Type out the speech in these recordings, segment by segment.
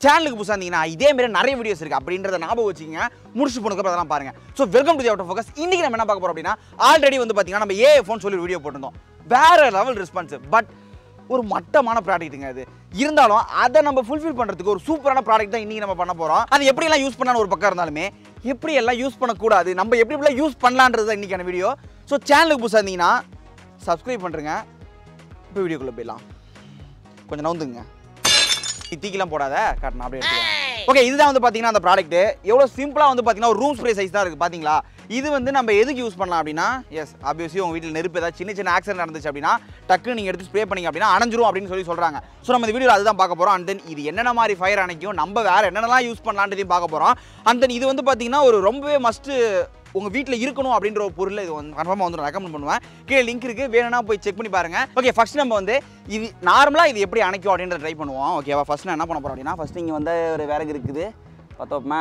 சேனலுக்கு புதுசாக இருந்தீங்கன்னா இதே மாதிரி நிறைய வீடியோஸ் இருக்குது அப்படின்றத ஞாபகம் வச்சுக்கோங்க முடிச்சு போனதுக்கு அதெல்லாம் பாருங்க so welcome to the out focus இன்னைக்கு நம்ம என்ன பார்க்க போறோம் அப்படின்னா ஆல்ரெடி வந்து பார்த்தீங்கன்னா நம்ம ஏ ஃபோன் சொல்லி வீடியோ போட்டிருந்தோம் வேற லெவல் ரெஸ்பான்ஸ் பட் ஒரு மட்டமான ப்ராடக்ட்டுங்க அது இருந்தாலும் அதை நம்ம ஃபுல்ஃபில் பண்ணுறதுக்கு ஒரு சூப்பரான ப்ராடக்ட் தான் இன்றைக்கி நம்ம பண்ண போகிறோம் அது எப்படியெல்லாம் யூஸ் பண்ணான்னு ஒரு பக்கம் இருந்தாலுமே எப்படி எல்லாம் யூஸ் பண்ணக்கூடாது நம்ம எப்படி எப்படிலாம் யூஸ் பண்ணலான்றது தான் இன்றைக்கான வீடியோ ஸோ சேனலுக்கு புதுசாக இருந்தீங்கன்னா சப்ஸ்கிரைப் பண்ணுறேங்க இப்போ வீடியோக்குள்ளே போயிடலாம் கொஞ்சம் நவுந்துங்க நீ தீக்கிலாம் போடாத காட்டணும் அப்படியே எடுத்துக்கலாம் ஓகே இதுதான் வந்து பார்த்தீங்கன்னா அந்த ப்ராடக்ட் எவ்வளோ சிம்பிளாக வந்து பார்த்தீங்கன்னா ஒரு ரூம் ஸ்ப்ரே சைஸ் தான் இருக்குது பார்த்தீங்களா இது வந்து நம்ம எதுக்கு யூஸ் பண்ணலாம் அப்படின்னா எஸ் ஆப்வியஸ்லி உங்கள் வீட்டில் நெருப்பு ஏதாவது சின்ன சின்ன ஆக்சிடென்ட் நடந்துச்சு அப்படின்னா டக்குன்னு நீங்கள் எடுத்து ஸ்ப்ரே பண்ணீங்க அப்படின்னா அணைஞ்சிரும் அப்படின்னு சொல்லி சொல்கிறாங்க ஸோ நம்ம இந்த வீடியோ அதுதான் பார்க்க போகிறோம் அண்ட் தென் இது என்னென்ன மாதிரி ஃபயர் அணைக்கும் நம்ம வேறு என்னென்னலாம் யூஸ் பண்ணலான்றதையும் பார்க்க போகிறோம் அண்ட் தென் இது வந்து பார்த்தீங்கன்னா ஒரு ரொம்பவே மஸ்ட்டு உங்கள் வீட்டில் இருக்கணும் அப்படின்ற ஒரு பொருள் இது வந்து கன்ஃபார்மாக வந்து ரெக்கமெண்ட் பண்ணுவேன் கீழே லிங்க் இருக்குது வேணும்னா போய் செக் பண்ணி பாருங்க ஓகே ஃபர்ஸ்ட் நம்ம வந்து இது நார்மலாக இது எப்படி அணைக்கும் அப்படின்றத ட்ரை பண்ணுவோம் ஓகேவா ஃபர்ஸ்ட் நான் என்ன பண்ண போகிறோம் அப்படின்னா ஃபர்ஸ்ட் இங்கே வந்து ஒரு விறகு இருக்குது பார்த்தோம்மா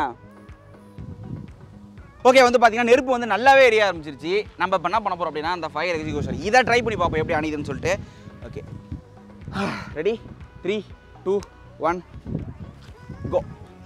ஓகே வந்து பார்த்தீங்கன்னா நெருப்பு வந்து நல்லாவே எரிய ஆரம்பிச்சிருச்சு நம்ம இப்போ என்ன பண்ண போகிறோம் அப்படின்னா அந்த ஃபயர் எக்ஸிகூஷன் இதை ட்ரை பண்ணி பார்ப்போம் எப்படி அணையுதுன்னு சொல்லிட்டு okay ready three two one go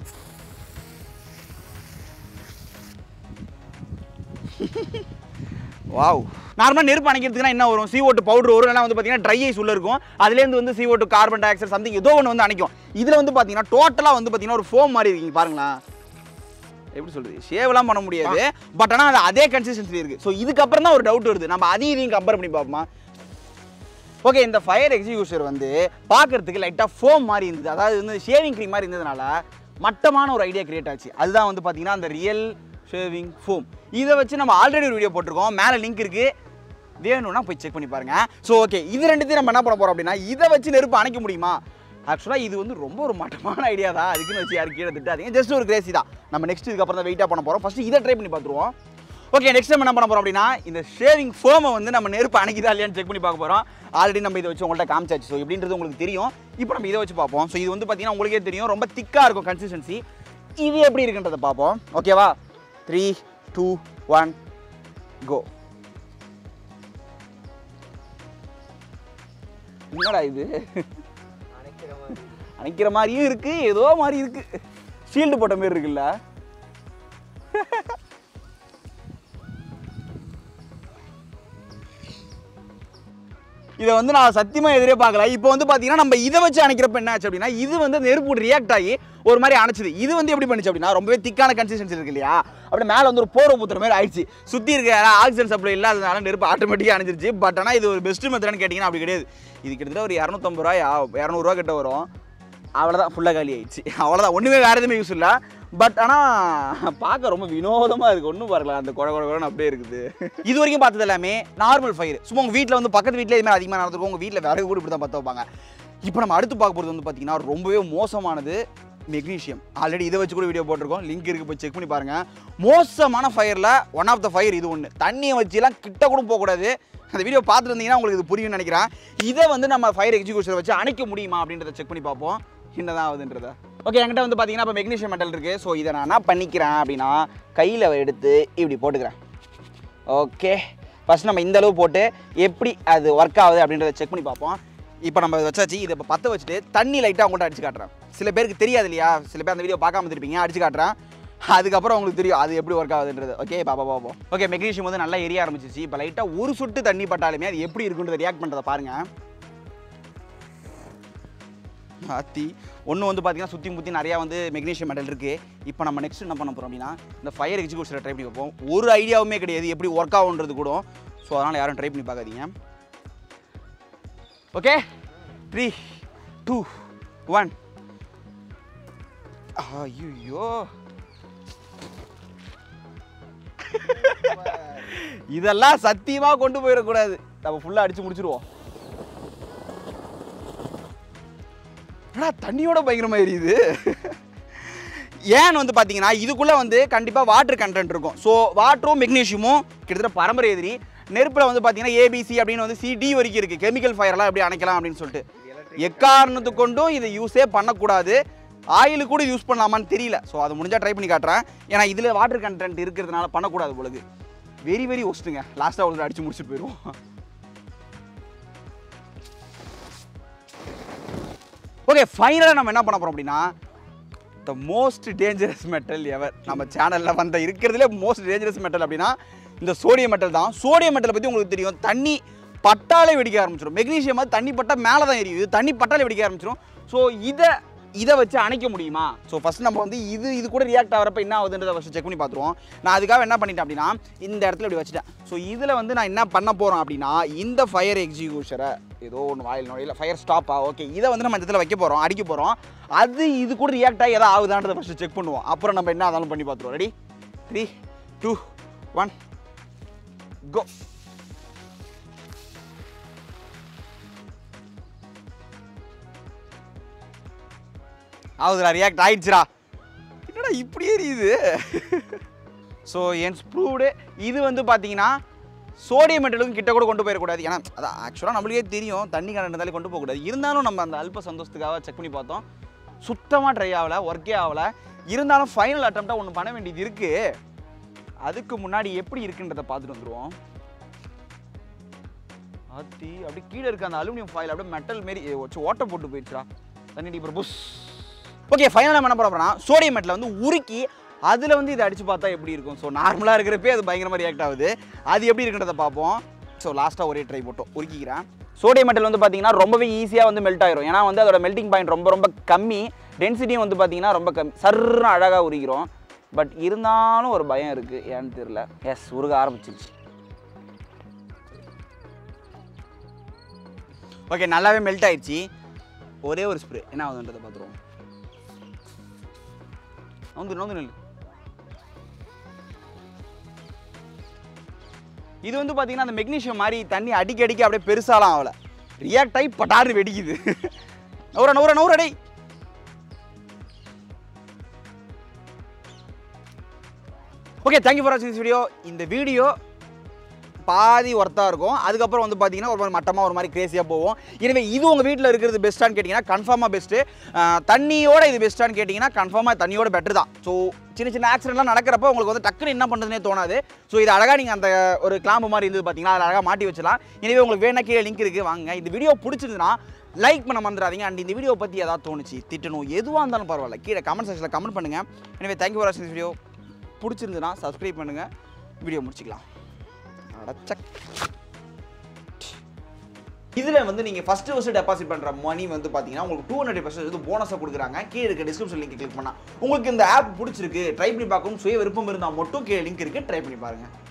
wow நார்மலாக நெருப்பு அணைக்கிறதுக்குனா என்ன வரும் சி ஓட்டு பவுடர் வரும் இல்லைனா வந்து பார்த்தீங்கன்னா ட்ரை ஐஸ் உள்ள இருக்கும் அதுலேருந்து வந்து சி ஓட்டு கார்பன் டை ஆக்சைடு சம்திங் ஏதோ ஒன்று வந்து அணைக்கும் இதில் வந்து பார்த்தீங்கன்னா டோட்டலாக வந்து பார்த்தீங்கன்னா ஒரு ஃபோம் மாதிரி இருக்கீங்க பாருங்களேன் எப்படி சொல்றது ஷேவ்லாம் பண்ண முடியாது பட் ஆனால் அது அதே கன்சிஸ்டன்சி இருக்குது ஸோ இதுக்கப்புறம் தான் ஒரு டவுட் வருது நம்ம அதையும் இதையும் கம்பேர் பண்ணி பார்ப்போமா ஓகே இந்த ஃபயர் எக்ஸிக்யூஷர் வந்து பார்க்கறதுக்கு லைட்டாக ஃபோம் மாதிரி இருந்தது அதாவது வந்து ஷேவிங் க்ரீம் மாதிரி இருந்ததுனால மட்டமான ஒரு ஐடியா கிரியேட் ஆச்சு அதுதான் வந்து பார்த்தீங்கன்னா அந்த ரியல் ஷேவிங் ஃபோம் இதை வச்சு நம்ம ஆல்ரெடி ஒரு வீடியோ போட்டிருக்கோம் மேலே லிங்க் இருக்குது வேணும்னா போய் செக் பண்ணி பாருங்க ஸோ ஓகே இது ரெண்டுத்தையும் நம்ம என்ன பண்ண போகிறோம் அப்படின்னா இதை வச்சு நெருப்பு அணைக்க முடியுமா ஆக்சுவலாக இது வந்து ரொம்ப ஒரு மட்டமான ஐடியா தான் அதுக்குன்னு வச்சு யாரும் கீழே திட்டாதீங்க ஜஸ்ட் ஒரு கிரேசி தான் நம்ம நெக்ஸ்ட் இதுக்கப்புறம் தான் வெயிட்டாக பண்ண போகிறோம் ஃபஸ்ட்டு இதை ட்ரை பண்ணி பார்த்துருவோம் ஓகே நெக்ஸ்ட் நம்ம என்ன பண்ண போகிறோம் அப்படின்னா இந்த ஷேவிங் ஃபோமை வந்து நம்ம நெருப்பு அணைக்குதா இல்லையான்னு செக் பண்ணி பார்க்க போகிறோம் ஆல்ரெடி நம்ம இதை வச்சு உங்கள்கிட்ட காமிச்சாச்சு ஸோ எப்படின்றது உங்களுக்கு தெரியும் இப்போ நம்ம இதை வச்சு பார்ப்போம் ஸோ இது வந்து பார்த்தீங்கன்னா உங்களுக்கே தெரியும் ரொம்ப திக்காக இருக்கும் கன்சிஸ்டன்சி இது எப்படி இருக்குன்றதை பார்ப்போம் ஓகேவா த்ரீ டூ ஒன் கோ என்னடா இது அணைக்கிற மாதிரியும் இருக்கு ஏதோ மாதிரி இருக்கு ஷீல்டு போட்ட மாதிரி இருக்குல்ல இதை வந்து நான் சத்தியமா எதிரே பார்க்கல இப்போ வந்து பார்த்தீங்கன்னா நம்ம இதை வச்சு அணைக்கிறப்ப என்ன ஆச்சு அப்படின்னா இது வந்து நெருப்பு ரியாக்ட் ஆகி ஒரு மாதிரி அணைச்சது இது வந்து எப்படி பண்ணுச்சு அப்படின்னா ரொம்பவே திக்கான கன்சிஸ்டன்சி இருக்கு இல்லையா அப்படியே மேலே வந்து ஒரு போரை ஊத்துற மாதிரி ஆயிடுச்சு சுற்றி இருக்க ஆக்சிஜன் சப்ளை இல்லாததுனால நெருப்பு ஆட்டோமேட்டிக்காக அணைஞ்சிருச்சு பட் ஆனால் இது ஒரு பெஸ்ட் மெத்தட்னு கேட்டிங்கன்னா அப்படி கிடையாது இது கிட்டத்தட்ட ஒரு இரநூத்தம்பது ரூபாயா இரநூறுவா கிட்ட வரும் அவ்வளோதான் ஃபுல்லாக காலி ஆயிடுச்சு அவ்வளோதான் ஒன்றுமே வேறு எதுவுமே யூஸ் இல்லை பட் ஆனால் பார்க்க ரொம்ப வினோதமாக இருக்குது ஒன்றும் பாருங்களா அந்த குழ குழ குழன்னு அப்படியே இருக்குது இது வரைக்கும் பார்த்தது எல்லாமே நார்மல் ஃபயர் சும்மா உங்கள் வீட்டில் வந்து பக்கத்து வீட்டில் இதுமாதிரி அதிகமாக நடந்திருக்கும் உங்கள் வீட்டில் விறகு கூட இப்படி தான் பற்ற வைப்பாங்க இப்போ நம்ம அடுத்து பார்க்க போகிறது வந்து பார்த்தீங்கன்னா ரொம்பவே மோசமானது மெக்னீஷியம் ஆல்ரெடி இதை வச்சு கூட வீடியோ போட்டிருக்கோம் லிங்க் இருக்குது போய் செக் பண்ணி பாருங்கள் மோசமான ஃபயரில் ஒன் ஆஃப் த ஃபயர் இது ஒன்று தண்ணியை வச்சுலாம் கிட்ட கூட போகக்கூடாது அந்த வீடியோ பார்த்துட்டு இருந்தீங்கன்னா உங்களுக்கு இது புரியும்னு நினைக்கிறேன் இதை வந்து நம்ம ஃபயர் எக்ஸிக்யூஷன் வச்சு அணைக்க முடியுமா அப்படின்றத செக் பண்ணி பார்ப்போம் என்னதான் ஆகுதுன்றத ஓகே என்கிட்ட வந்து பார்த்தீங்கன்னா இப்போ மெக்னீஷியம் மெட்டல் இருக்குது ஸோ இதை நான் என்ன பண்ணிக்கிறேன் அப்படின்னா கையில் எடுத்து இப்படி போட்டுக்கிறேன் ஓகே ஃபஸ்ட் நம்ம இந்த அளவு போட்டு எப்படி அது ஒர்க் ஆகுது அப்படின்றத செக் பண்ணி பார்ப்போம் இப்போ நம்ம இதை வச்சாச்சு இதை இப்போ பற்ற வச்சுட்டு தண்ணி லைட்டாக அவங்கள்ட்ட அடிச்சு காட்டுறேன் சில பேருக்கு தெரியாது இல்லையா சில பேர் அந்த வீடியோ பார்க்காம இருப்பீங்க அடிச்சு காட்டுறேன் அதுக்கப்புறம் உங்களுக்கு தெரியும் அது எப்படி ஒர்க் ஆகுதுன்றது ஓகே பாப்பா பாப்போம் ஓகே மெக்னீஷியம் வந்து நல்லா எரிய ஆரம்பிச்சிச்சு இப்போ லைட்டாக ஒரு சொட்டு தண்ணி பட்டாலுமே அது எப்படி இருக்குன்றத ரியாக்ட் பண்ணுறதை பாருங்கள் மாற்றி ஒன்று வந்து பார்த்தீங்கன்னா சுற்றி முற்றி நிறையா வந்து மெக்னீஷியம் மெட்டல் இருக்குது இப்போ நம்ம நெக்ஸ்ட் என்ன பண்ண போகிறோம் அப்படின்னா இந்த ஃபயர் எக்ஸிக்யூஷனை ட்ரை பண்ணி வைப்போம் ஒரு ஐடியாவுமே கிடையாது எப்படி ஒர்க் ஆகுன்றது கூட ஸோ அதனால் யாரும் ட்ரை பண்ணி பார்க்காதீங்க ஓகே த்ரீ டூ ஒன் ஐயோ இதெல்லாம் சத்தியமாக கொண்டு போயிடக்கூடாது நம்ம ஃபுல்லாக அடித்து முடிச்சிருவோம் ஆனால் தண்ணியோட பயங்கரமாக எரியுது ஏன் வந்து பார்த்தீங்கன்னா இதுக்குள்ளே வந்து கண்டிப்பாக வாட்டர் கண்டென்ட் இருக்கும் ஸோ வாட்டரும் மெக்னீஷியமும் கிட்டத்தட்ட பரம்பரை எதிரி நெருப்பில் வந்து பார்த்தீங்கன்னா ஏபிசி அப்படின்னு வந்து சிடி வரைக்கும் இருக்குது கெமிக்கல் ஃபயர்லாம் எப்படி அணைக்கலாம் அப்படின்னு சொல்லிட்டு எக்காரணத்து கொண்டும் இதை யூஸே பண்ணக்கூடாது ஆயில் கூட யூஸ் பண்ணலாமான்னு தெரியல ஸோ அதை முடிஞ்சால் ட்ரை பண்ணி காட்டுறேன் ஏன்னா இதில் வாட்டர் கண்டென்ட் இருக்கிறதுனால பண்ணக்கூடாது பொழுது வெரி வெரி ஒஸ்ட்டுங்க லாஸ்ட்டாக ஒரு அடிச்சு முடிச்சுட்டு போயிடுவோம் ஓகே ஃபைனலாக நம்ம என்ன பண்ண போகிறோம் அப்படின்னா the most dangerous metal ever நம்ம சேனலில் வந்த இருக்கிறதுலே மோஸ்ட் டேஞ்சரஸ் மெட்டல் அப்படின்னா இந்த சோடியம் மெட்டல் தான் சோடியம் மெட்டலை பற்றி உங்களுக்கு தெரியும் தண்ணி பட்டாலே வெடிக்க ஆரம்பிச்சிடும் மெக்னீஷியம் மாதிரி தண்ணி பட்டா மேலே தான் எரியும் இது தண்ணி பட்டாலே வெடிக்க ஆரம்பிச்சிடும் ஸோ இதை இதை வச்சு அணைக்க முடியுமா ஸோ ஃபஸ்ட் நம்ம வந்து இது இது கூட ரியாக்ட் ஆகிறப்ப என்ன ஆகுதுன்றதை ஃபஸ்ட் செக் பண்ணி பார்த்துருவோம் நான் அதுக்காக என்ன பண்ணிட்டேன் அப்படின்னா இந்த இடத்துல இப்படி வச்சுட்டேன் ஸோ இதில் வந்து நான் என்ன பண்ண போகிறோம் அப்படின்னா இந்த ஃபயர் எக்ஸிக்யூஷரை ஏதோ ஒன்று வாயில் நோயில் ஃபயர் ஸ்டாப்பா ஓகே இதை வந்து நம்ம இந்த இடத்துல வைக்க போகிறோம் அடிக்க போகிறோம் அது இது கூட ரியாக்ட் ஆகி எதாவது ஆகுதான்றதை ஃபஸ்ட்டு செக் பண்ணுவோம் அப்புறம் நம்ம என்ன ஆனாலும் பண்ணி பார்த்துருவோம் ready three two one go ஆகுதுடா ரியாக்ட் ஆயிடுச்சுடா என்னடா இப்படி எரியுது ஸோ என் ப்ரூவ்டு இது வந்து பார்த்தீங்கன்னா சோடியம் மெட்டலுக்கும் கிட்ட கூட கொண்டு போயிடக்கூடாது ஏன்னா அதான் ஆக்சுவலாக நம்மளுக்கே தெரியும் தண்ணி கரண்ட் இருந்தாலே கொண்டு போகக்கூடாது இருந்தாலும் நம்ம அந்த அல்ப சந்தோஷத்துக்காக செக் பண்ணி பார்த்தோம் சுத்தமாக ட்ரை ஆகலை ஒர்க்கே ஆகலை இருந்தாலும் ஃபைனல் அட்டம்ப்டாக ஒன்று பண்ண வேண்டியது இருக்குது அதுக்கு முன்னாடி எப்படி இருக்குன்றதை பார்த்துட்டு வந்துடுவோம் ஆத்தி அப்படியே கீழே இருக்க அந்த அலுமினியம் ஃபாயில் அப்படியே மெட்டல் மாரி ஏ, வச்சு ஓட்டை போட்டு போயிடுச்சுடா தண்ணி அடிக்கிற புஷ் ஓகே ஃபைனலாக நம்ம என்ன பண்ண போறோம்னா சோடியம் மெட்டில் வந்து உருக்கி அதில் வந்து இதை அடிச்சு பார்த்தா எப்படி இருக்கும் ஸோ நார்மலாக இருக்கிறப்பே அது பயங்கரமாக ரியாக்ட் ஆகுது அது எப்படி இருக்குன்றத பார்ப்போம் ஸோ லாஸ்ட்டாக ஒரே ட்ரை போட்டோம் உருக்கிக்கிறேன் சோடியம் மெட்டல் வந்து பார்த்தீங்கன்னா ரொம்பவே ஈஸியாக வந்து மெல்ட் ஆயிரும் ஏன்னா வந்து அதோட மெல்டிங் பாயிண்ட் ரொம்ப ரொம்ப கம்மி டென்சிட்டியும் வந்து பார்த்தீங்கன்னா ரொம்ப கம்மி சர்ன்னு அழகாக உரிக்கிறோம் பட் இருந்தாலும் ஒரு பயம் இருக்குது ஏன்னு தெரியல எஸ் உருக ஆரம்பிச்சிருச்சு ஓகே நல்லாவே மெல்ட் ஆயிடுச்சு ஒரே ஒரு ஸ்ப்ரே என்ன ஆகுதுன்றதை பார்த்துருவோம் நோந்து நோந்து நெல் இது வந்து பார்த்தீங்கன்னா அந்த மெக்னீஷியம் மாதிரி தண்ணி அடிக்க அடிக்க அப்படியே பெருசாலாம் ஆகல ரியாக்ட் ஆகி பட்டாரு வெடிக்குது நூற நூற நூற டேய் ஓகே தேங்க்யூ ஃபார் வாட்சிங் திஸ் வீடியோ இந்த வீடியோ பாதி ஒர்த்தாக இருக்கும் அதுக்கப்புறம் வந்து பார்த்தீங்கன்னா ஒரு மாதிரி மட்டமாக ஒரு மாதிரி கிரேசியாக போகும் எனவே இது உங்கள் வீட்டில் இருக்கிறது பெஸ்ட்டான்னு கேட்டிங்கன்னா கன்ஃபார்மாக பெஸ்ட்டு தண்ணியோட இது பெஸ்ட்டான்னு கேட்டிங்கன்னா கன்ஃபார்மாக தண்ணியோட பெட்டர் தான் ஸோ சின்ன சின்ன ஆக்சிடென்ட்லாம் நடக்கிறப்ப உங்களுக்கு வந்து டக்குன்னு என்ன பண்ணுறதுனே தோணாது ஸோ இது அழகாக நீங்கள் அந்த ஒரு கிளாம்பு மாதிரி இருந்தது பார்த்தீங்கன்னா அதில் அழகாக மாட்டி வச்சலாம் எனவே உங்களுக்கு வேணா கீழே லிங்க் இருக்குது வாங்க இந்த வீடியோ பிடிச்சிருந்துன்னா லைக் பண்ண மறந்துடாதீங்க அண்ட் இந்த வீடியோ பற்றி ஏதாவது தோணுச்சு திட்டணும் எதுவாக இருந்தாலும் பரவாயில்ல கீழே கமெண்ட் செக்ஷனில் கமெண்ட் பண்ணுங்கள் எனவே தேங்க்யூ ஃபார் வாட்சிங் வீடியோ பிடிச்சிருந்துன்னா சப்ஸ்கிரைப் பண்ணுங்கள் வீடியோ முடிச்சிக்கலாம் அடச்சக் இதில் வந்து நீங்கள் ஃபஸ்ட்டு ஃபஸ்ட்டு டெபாசிட் பண்ணுற மணி வந்து பார்த்தீங்கன்னா உங்களுக்கு டூ ஹண்ட்ரட் பர்சன்ட் வந்து போனஸாக கொடுக்குறாங்க கீழே இருக்க டிஸ்கிரிப்ஷன் லிங்க் கிளிக் பண்ணால் உங்களுக்கு இந்த ஆப் பிடிச்சிருக்கு ட்ரை பண்ணி பார்க்கணும் சுய விருப்பம் இருந்தால் மட்டும் கீழே லிங்க் இருக்குது ட்ரை பண்ணி பாருங்கள்